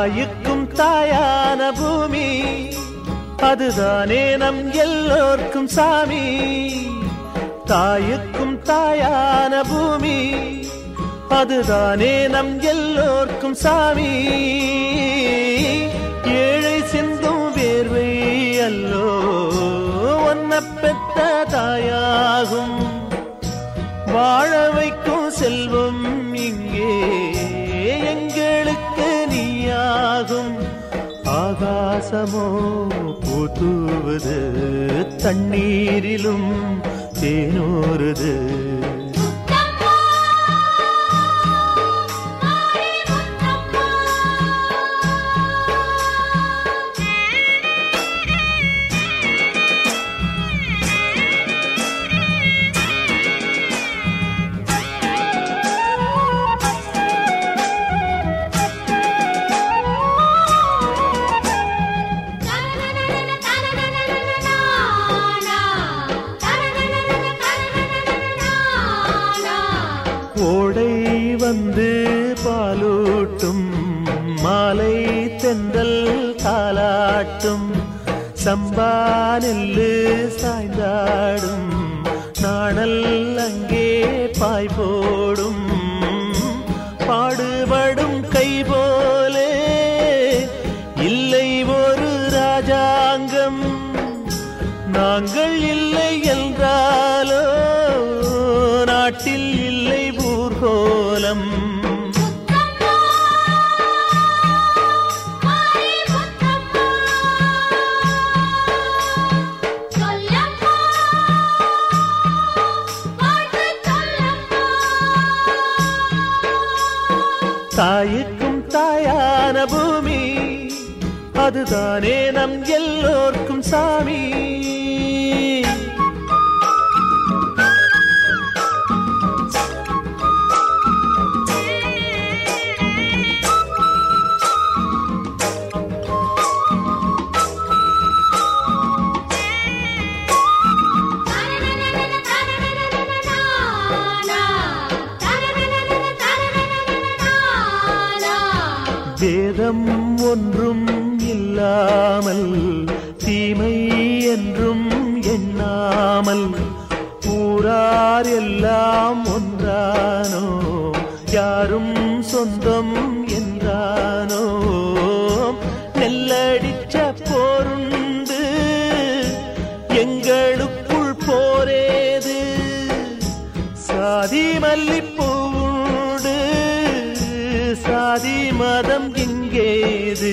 தாயுக்கும் தாயான பூமி அதுதானே நம் எல்லோர்க்கும் சாமி தாயுக்கும் தாயான பூமி அதுதானே நம் எல்லோர்க்கும் சாமி ஏழை சிந்தும் வேர்வை அல்லோ ஒன்ன பெத்த தாயாகும் வாழ வைக்கும் செல்வம் இங்கே எங்களுக்கு நீயாகும் ஆகாசமோ பூத்துவது தண்ணீரிலும் தேனூறுது முத்தம்மா மாரி முத்தம்மா ஓடை வந்து பாலூட்டும் மாலை தென்றல் தாலாட்டும் சம்பா நெல்லு சாய்ந்தாடும் நாணல் அங்கே பாய் போடும் பாடுபடும் கை போலே இல்லை ஒரு ராஜாங்கம் நாங்கள் இல்லை என்றாலோ நாட்டில் இல்லை ஊர்கோலம் தாயுக்கும் தாயான பூமி அதுதானே நம் எல்லோர்க்கும் சாமி வேதம் ஒன்றும் இல்லாமல் தீமை என்றும் எண்ணாமல் ஊரார் எல்லாம் ஒன்றானோ யாரும் சொந்தம் என்றானோ நெல்லடிச்ச போருண்டு எங்களுக்குள் போரேது சாதி மல்லிப்பூண்டு சாதி மதம் இங்கேது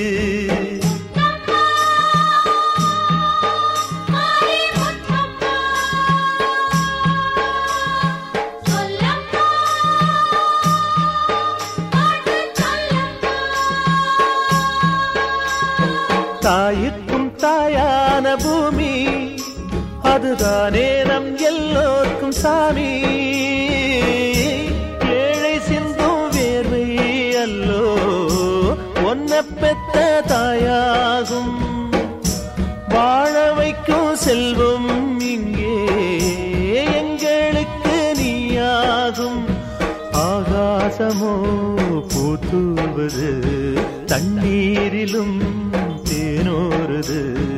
தாயுக்கும் தாயான பூமி அதுதானே நம் எல்லோர்க்கும் சாமி ஏழை சிந்தும் வேர்வை அல்லோ ஒன்ன பெத்த தாயாகும் வாழ வைக்கும் செல்வம் இங்கே எங்களுக்கு நீயாகும் ஆகாசமோ பூத்துவது தண்ணீரிலும் தேனோருது